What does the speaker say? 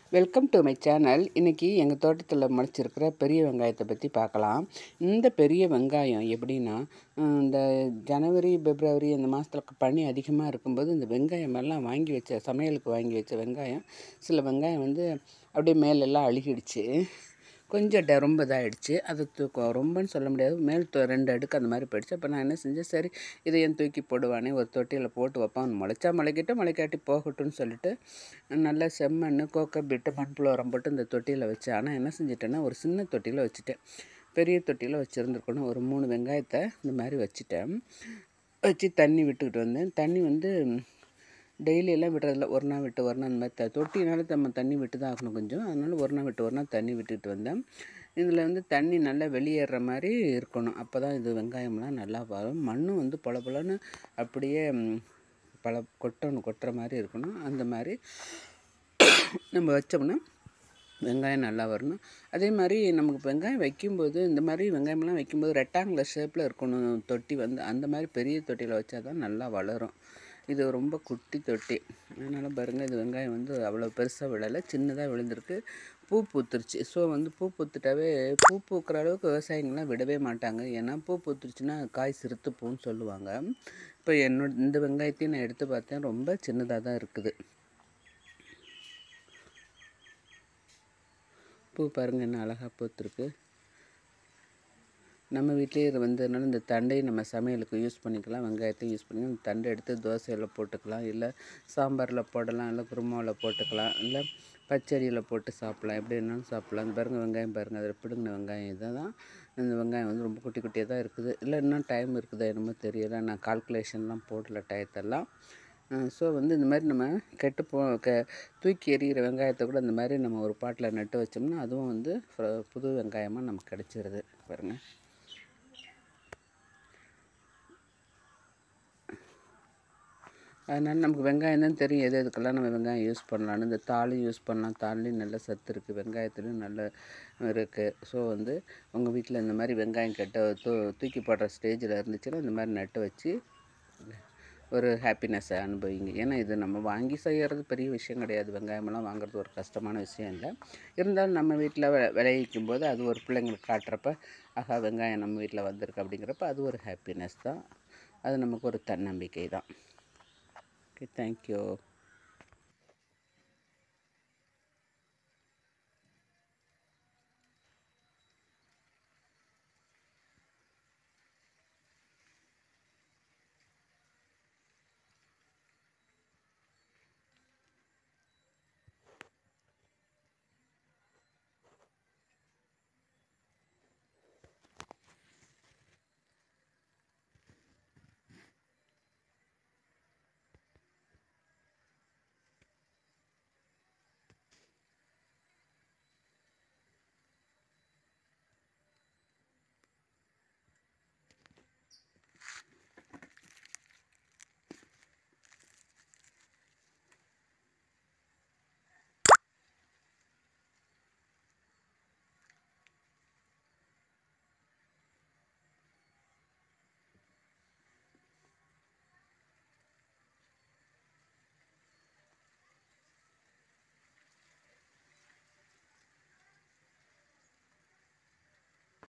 welcome to my channel இன்றைக்கி எங்கள் தோட்டத்தில் முளைச்சிருக்கிற பெரிய வெங்காயத்தை பற்றி பார்க்கலாம் இந்த பெரிய வெங்காயம் எப்படின்னா அஹ், இந்த ஜனவரி பிப்ரவரி இந்த மாதத்துல பனி அதிகமாக இருக்கும்போது இந்த வெங்காயம் எல்லாம் வாங்கி வச்ச சமையலுக்கு வாங்கி வச்ச வெங்காயம் சில வெங்காயம் வந்து அப்படியே மேலெல்லாம் அழுகிடுச்சு கொஞ்சம் ட ரொம்ப இதாகிடுச்சு அது தூக்கம் ரொம்பன்னு சொல்ல முடியாது மேல் தொ- ரெண்டு அடுக்கு அந்த மாதிரி போயிடுச்சு அப்போ நான் என்ன செஞ்சேன் சரி இதை ஏன் தூக்கி போடுவானே ஒரு தொட்டியில் போட்டு வைப்பான் முளைச்சா முளைக்கட்டும் முளைக்காட்டி போகட்டும்னு சொல்லிட்டு நல்லா செம்மண் கோக்கை பிட்டு மண்புழு உரம் போட்டு இந்த தொட்டியில் வச்சேன் ஆனால் என்ன செஞ்சிட்டேன்னா ஒரு சின்ன தொட்டியில் வச்சுட்டேன் பெரிய தொட்டியில் வச்சுருந்துருக்கணும் ஒரு மூணு வெங்காயத்தை இந்த மாதிரி வச்சுட்டேன் வச்சு தண்ணி விட்டுக்கிட்டு வந்தேன் தண்ணி வந்து டெய்லி எல்லாம் விடுறதில்ல ஒரு நாள் விட்டு ஒரு நாள் அந்த மாதிரி த தொட்டினால நம்ம தண்ணி விட்டு தான் ஆகணும் கொஞ்சம் அதனால ஒரு நாள் விட்டு ஒரு நாள் தண்ணி விட்டுக்கிட்டு வந்தேன் இதில் வந்து தண்ணி நல்லா வெளியேற மாதிரி இருக்கணும் அப்போ தான் இது வெங்காயம்லாம் நல்லா வரும் மண்ணும் வந்து பொல பொலன்னு அப்படியே ம், பல கொட்டணும் கொட்டுற மாதிரி இருக்கணும் அந்த மாதிரி நம்ம வச்சோம்னா வெங்காயம் நல்லா வரணும் அதே மாதிரி நமக்கு வெங்காயம் வைக்கும்போது இந்த மாதிரி வெங்காயம்லாம் வைக்கும்போது ரெக்டாங்குலர் ஷேப்பில் இருக்கணும் தொட்டி வந்து அந்த மாதிரி பெரிய தொட்டியில் வச்சா தான் நல்லா வளரும் இது ரொம்ப குட்டி தொட்டி அதனால் பாருங்கள் இது வெங்காயம் வந்து அவ்வளோ பெருசாக விழலை சின்னதாக விழுந்திருக்கு பூ பூத்துருச்சு ஸோ வந்து பூ பூத்துட்டாவே பூ பூக்கிற அளவுக்கு விவசாயிங்களாம் விடவே மாட்டாங்க ஏன்னா பூ பூத்துருச்சுன்னா காய் சிறுத்து பூன்னு சொல்லுவாங்க இப்போ என்னோட இந்த வெங்காயத்தையும் நான் எடுத்து பார்த்தேன் ரொம்ப சின்னதாக தான் இருக்குது பூ பாருங்கள் என்ன அழகாக பூத்துருக்கு நம்ம வீட்டிலே இது வந்ததுனால இந்த தண்டையை நம்ம சமையலுக்கு யூஸ் பண்ணிக்கலாம் வெங்காயத்தையும் யூஸ் பண்ணிக்கலாம் இந்த தண்டை எடுத்து தோசையில் போட்டுக்கலாம் இல்லை சாம்பாரில் போடலாம் இல்லை குருமாவில் போட்டுக்கலாம் இல்லை பச்சடியில் போட்டு சாப்பிட்லாம் எப்படி வேணாலும் சாப்பிட்லாம் இந்த பாருங்கள் வெங்காயம் பாருங்கள் அதில் பிடுங்கின வெங்காயம் இதை தான் இந்த வெங்காயம் வந்து ரொம்ப குட்டி குட்டியாக தான் இருக்குது இல்லை இன்னும் டைம் இருக்குதா என்னமோ தெரியல நான் கால்குலேஷன்லாம் போடல டயத்தெல்லாம் ஸோ வந்து இந்த மாதிரி நம்ம கெட்டு போ க தூக்கி எறிகிற வெங்காயத்தை கூட இந்த மாதிரி நம்ம ஒரு பாட்டில் நட்டு வச்சோம்னா அதுவும் வந்து ஃப்ர- புது வெங்காயமாக நமக்கு கிடச்சிருது பாருங்கள் அதனால் நமக்கு வெங்காயம் தான் தெரியும் எது எதுக்கெல்லாம் நம்ம வெங்காயம் யூஸ் பண்ணலான்னு இந்த தாளியும் யூஸ் பண்ணலாம் தாளிலையும் நல்ல சத்து இருக்குது வெங்காயத்துலையும் நல்ல இருக்குது ஸோ வந்து உங்கள் வீட்டில் இந்த மாதிரி வெங்காயம் கெட்ட தூ தூக்கி போடுற ஸ்டேஜில் இருந்துச்சுன்னா இந்த மாதிரி நட்டு வச்சு ஒரு ஹாப்பினஸ்ஸை அனுபவிங்க ஏன்னா இது நம்ம வாங்கி செய்கிறது பெரிய விஷயம் கிடையாது வெங்காயமெல்லாம் வாங்குறது ஒரு கஷ்டமான விஷயம் இல்லை இருந்தாலும் நம்ம வீட்டில் வெ விளைவிக்கும் போது அது ஒரு பிள்ளைங்களுக்கு காட்டுறப்ப ஆஹா வெங்காயம் நம்ம வீட்டில் வந்திருக்கு அப்படிங்கிறப்ப அது ஒரு ஹாப்பினஸ் தான் அது நமக்கு ஒரு தன்னம்பிக்கை தான் ஓகே தேங்க்யூ